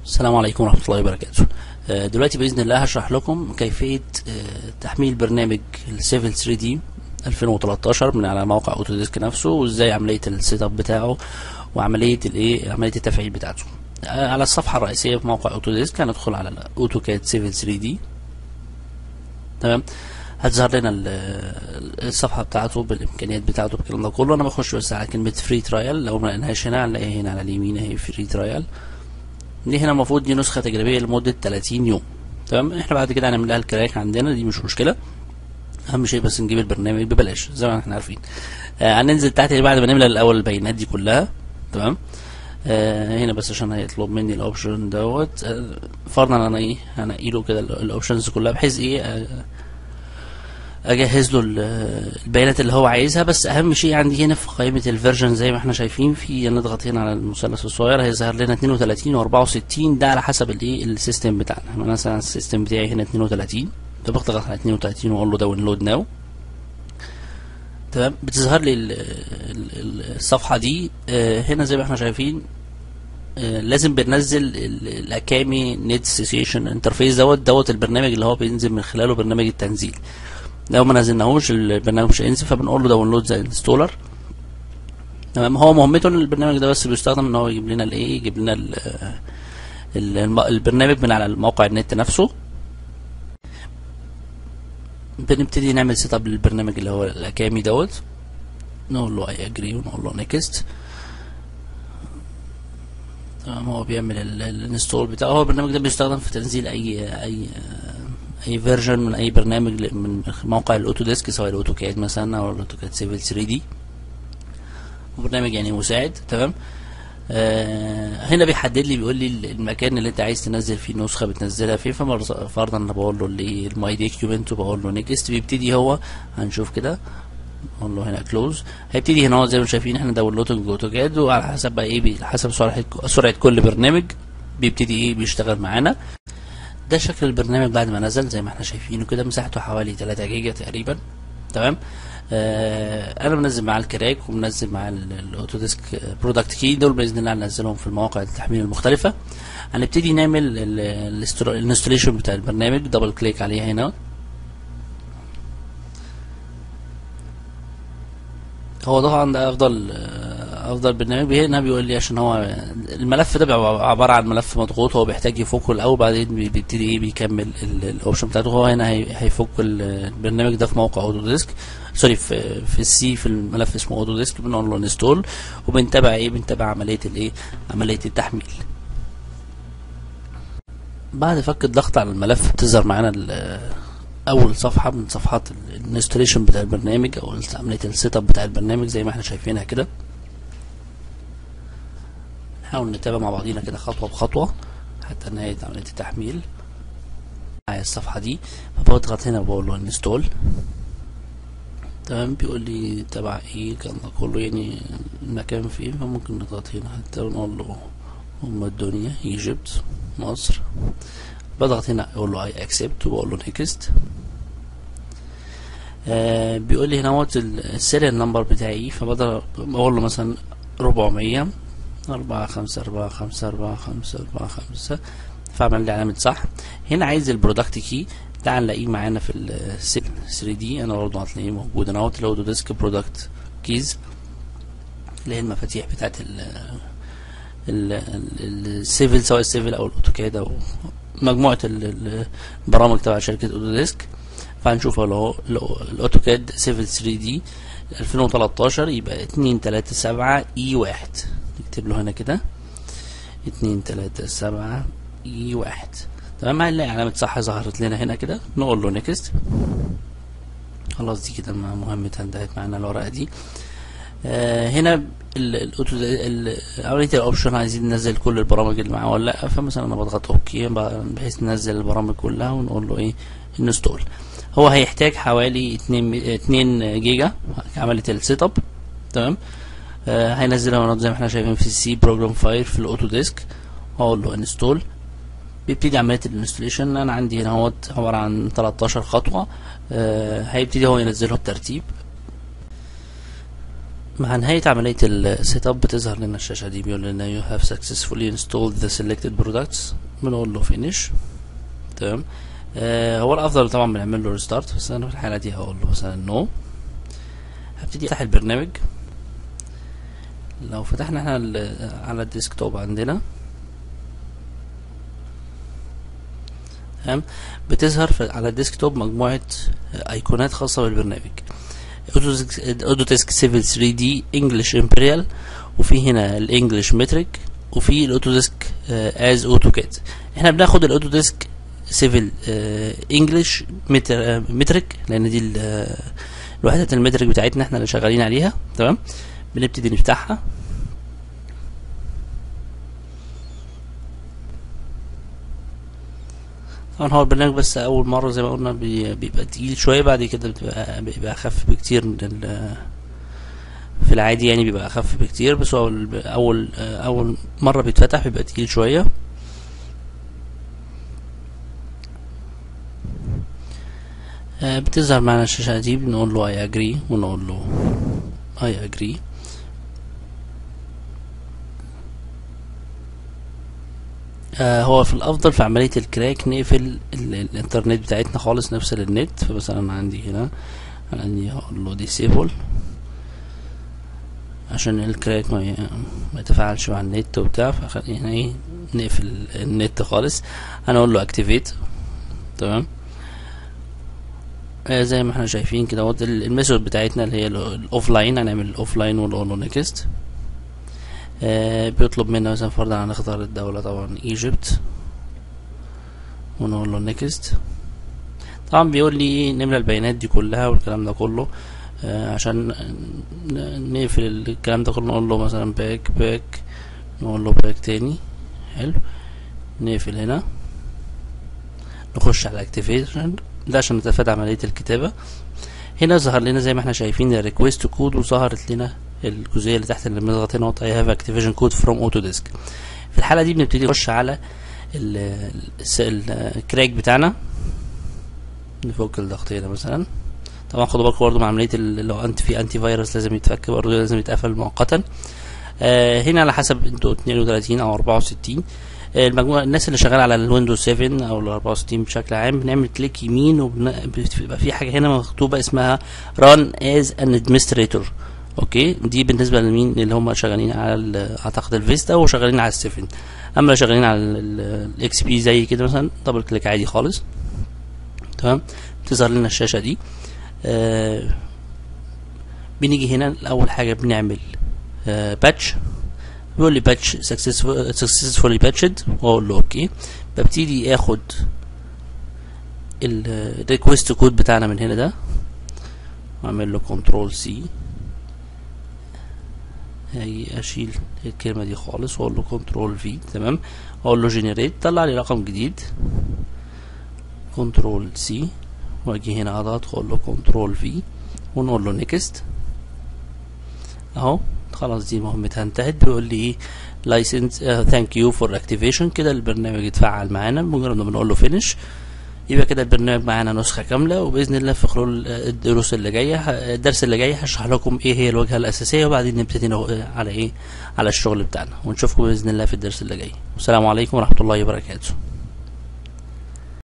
السلام عليكم ورحمة الله وبركاته آه، دلوقتي بإذن الله هشرح لكم كيفية آه، تحميل برنامج السيفل 3 دي 2013 من على موقع اوتوديسك نفسه وازاي عملية السيت اب بتاعه وعملية الايه عملية التفعيل بتاعته آه، على الصفحة الرئيسية في موقع اوتوديسك هندخل على الاوتوكاد سيفل 3 دي تمام هتظهر لنا ال- الصفحة بتاعته بالامكانيات بتاعته بالكلام ده كله انا بخش بس على كلمة فري ترايل لو ما لقيناهاش هنا هنلاقيها هنا على اليمين اهي فري ترايل دي هنا المفروض دي نسخة تجريبية لمدة 30 يوم تمام احنا بعد كده هنعمل لها الكراك عندنا دي مش مشكلة اهم شيء بس نجيب البرنامج ببلاش زي ما احنا عارفين آه هننزل تحت بعد ما نملى الاول البيانات دي كلها تمام آه هنا بس عشان هيطلب مني الاوبشن دوت آه فرضا انا ايه هنقي له كده الاوبشنز كلها بحيث ايه آه اجهز له ال- البيانات اللي هو عايزها بس اهم شيء عندي هنا في قائمه الفيرجن زي ما احنا شايفين في نضغط هنا على المثلث الصغير هيظهر لنا 32 و64 ده على حسب الايه السيستم بتاعنا مثلا السيستم بتاعي هنا 32 فبضغط على 32 واقول له داونلود ناو تمام بتظهر لي ال- ال- ال- الصفحه دي آه، هنا زي ما احنا شايفين آه، لازم بننزل ال- الاكامي نت سيشن انترفيس دوت دوت البرنامج اللي هو بينزل من خلاله برنامج التنزيل لو ما نزلناهوش البرنامج مش هينزل فبنقول له داونلود زي انستولر تمام هو مهمته ان البرنامج ده بس بيستخدم ان هو يجيب لنا الايه يجيب لنا ال- ال- الم- البرنامج من على الموقع النت نفسه بنبتدي نعمل سيت اب للبرنامج اللي هو الاكامي دوت نقول له اي اجري ونقول له نيكست تمام هو بيعمل ال- الانستول بتاعه هو البرنامج ده بيستخدم في تنزيل اي اي اي فيرجن من اي برنامج ل- من موقع الاوتوديسك سواء الاوتوكاد مثلا او الاوتوكاد سيفل 3 دي برنامج يعني مساعد تمام آه هنا بيحدد لي بيقول لي المكان اللي انت عايز تنزل فيه النسخه بتنزلها فين ففرضا انا بقول له اللي الماي دوكيومنت وبقول له نيكست بيبتدي هو هنشوف كده نقول له هنا كلوز هيبتدي هنا هو زي ما شايفين احنا داونلودنج اوتوكاد وعلى حسب بقى ايه بي- حسب سرعه سرعه كل برنامج بيبتدي ايه بيشتغل معانا ده شكل البرنامج بعد ما نزل زي ما احنا شايفينه كده مساحته حوالي 3 جيجا تقريبا تمام آه انا منزل معاه الكراك ومنزل معاه ال- الاوتوديسك برودكت كي دول باذن الله هننزلهم في المواقع التحميل المختلفه هنبتدي نعمل الانستوليشن بتاع البرنامج دبل كليك عليها هنا هو طبعا ده افضل آه، افضل برنامج هنا بيقول لي عشان هو الملف ده بيبقى عباره عن ملف مضغوط هو بيحتاج يفكه الاول بعدين بي- بيبتدي ايه بيكمل ال- الاوبشن بتاعته هو هنا هي- هيفك ال- البرنامج ده في موقع اوتوديسك سوري في في السي في الملف اسمه اوتوديسك بنقول له انستول وبنتابع ايه بنتابع عمليه الايه عمليه التحميل بعد فك الضغط على الملف بتظهر معانا ال- اول صفحه من صفحات الانستليشن بتاع البرنامج او عمليه السيت اب بتاع البرنامج زي ما احنا شايفينها كده نحاول نتابع مع بعضينا كده خطوه بخطوه حتى نهايه عمليه التحميل معايا الصفحه دي فبضغط هنا وبقول له انستول تمام بيقول لي تبع ايه كان ده كله يعني المكان فين فممكن نضغط هنا حتى ونقول له ام الدنيا ايجيبت مصر بضغط هنا اقول له اي اكسبت وبقول له نيكست آه بيقول لي هنا هوت السيريال نمبر بتاعي فبقدر بقول له مثلا 400 أربعة خمسة أربعة خمسة أربعة خمسة أربعة خمسة فعمل لي علامة صح هنا عايز البرودكت كي تعال نلاقيه معانا في ال 3 دي انا برضه هتلاقيه موجود انا اهوت اللي هو ديسك برودكت كيز اللي هي المفاتيح بتاعت ال السيفل سواء السيفل او الاوتوكاد او مجموعه ال- ال- البرامج تبع شركه اوتوديسك فهنشوف اللي هو الاوتوكاد سيفل 3 دي 2013 يبقى 237 اي 1 نكتب له هنا كده 237 اي 1 تمام هنلاقي علامه صح ظهرت لنا هنا كده نقول له نيكست خلاص دي كده مهمتها انتهت معانا الورقه دي آه هنا ال- الاوتو ال- عمليه الاوبشن عايزين ننزل كل البرامج اللي معاه ولا لا فمثلا انا بضغط اوكي ب- بحيث ننزل البرامج كلها ونقول له ايه انستول هو هيحتاج حوالي 2 2 جيجا عمليه السيت اب تمام آه هينزلها ونقعد زي ما احنا شايفين في السي بروجرام فايل في الاوتو ديسك واقول له انستول بيبتدي عمليه الانستليشن انا عندي هنا اهوت عباره عن 13 خطوه آه هيبتدي هو ينزلها بترتيب مع نهاية عملية السيت اب بتظهر لنا الشاشة دي بيقول لنا you have successfully installed the selected products بنقول له finish تمام آه هو الأفضل طبعا بنعمل له restart بس أنا في الحالة دي هقول له مثلا no هبتدي أفتح البرنامج لو فتحنا احنا على الديسكتوب عندنا تمام بتظهر على الديسكتوب مجموعة ايقونات خاصة بالبرنامج اوتوديسك سيفل 3 دي انجلش امبريال وفي هنا الانجلش متريك وفي الاوتوديسك از اوتوكاد احنا بناخد الاوتوديسك سيفل انجلش متريك لان دي الوحدات المترك بتاعتنا احنا اللي شغالين عليها تمام بنبتدي نفتحها طبعا هو البرنامج بس اول مره زي ما قلنا بيبقى تقيل شويه بعد كده بتبقى بيبقى اخف بكتير من في العادي يعني بيبقى اخف بكتير بس هو اول اول مره بيتفتح بيبقى تقيل شويه بتظهر معنا الشاشه دي بنقول له اي اجري ونقول له اي اجري آه هو في الافضل في عمليه الكراك نقفل الانترنت بتاعتنا خالص نفصل النت فمثلا عندي هنا عندي هقول له ديسيبل عشان الكراك ما ما يتفاعلش مع النت وبتاع فخلينا ايه نقفل النت خالص انا اقول له اكتيفيت تمام آه زي ما احنا شايفين كده اهوت الميثود بتاعتنا اللي هي الاوف لاين هنعمل الاوف لاين ونقول له نيكست آه بيطلب منا مثلا فرضا هنختار الدولة طبعا ايجيبت ونقول له نيكست طبعا بيقول لي نملى البيانات دي كلها والكلام ده كله آه عشان نقفل الكلام ده كله نقول له مثلا باك باك نقول له باك تاني حلو نقفل هنا نخش على اكتيفيشن ده عشان نتفادى عملية الكتابة هنا ظهر لنا زي ما احنا شايفين الريكوست كود وظهرت لنا الجزئيه اللي تحت اللي بنضغط هنا اي هاف اكتيفيشن كود فروم اوتو ديسك في الحاله دي بنبتدي نخش على الكراك بتاعنا نفك الضغط هنا مثلا طبعا خدوا بالكم برضه من عمليه لو انت في انتي فيروس لازم يتفك برضه لازم يتقفل مؤقتا آه هنا على حسب انتوا 32 او 64 المجموعة الناس اللي شغالة على الويندوز 7 او ال 64 بشكل عام بنعمل كليك يمين وبيبقى في حاجة هنا مكتوبة اسمها run as an administrator اوكي دي بالنسبه لمين اللي هم شغالين على اعتقد الفيستا وشغالين على السيفن اما اللي شغالين على الاكس بي زي كده مثلا دبل كليك عادي خالص تمام بتظهر لنا الشاشه دي آه بنيجي هنا اول حاجه بنعمل آه باتش بيقول لي باتش سكسسفولي باتشد واقول له اوكي ببتدي اخد الريكوست كود بتاعنا من هنا ده واعمل له كنترول سي هاجي اشيل الكلمه دي خالص واقول له كنترول في تمام اقول له جنريت طلع لي رقم جديد كنترول سي واجي هنا اضغط واقول له كنترول في ونقول له نيكست اهو خلاص دي مهمتها انتهت بيقول لي ايه لايسنس ثانك يو فور اكتيفيشن كده البرنامج اتفعل معانا مجرد ما بنقول له فينش يبقى كده البرنامج معانا نسخة كاملة وبإذن الله في خلال الدروس اللي جاية الدرس اللي جاي هشرح لكم ايه هي الواجهة الأساسية وبعدين نبتدي على ايه على الشغل بتاعنا ونشوفكم بإذن الله في الدرس اللي جاي والسلام عليكم ورحمة الله وبركاته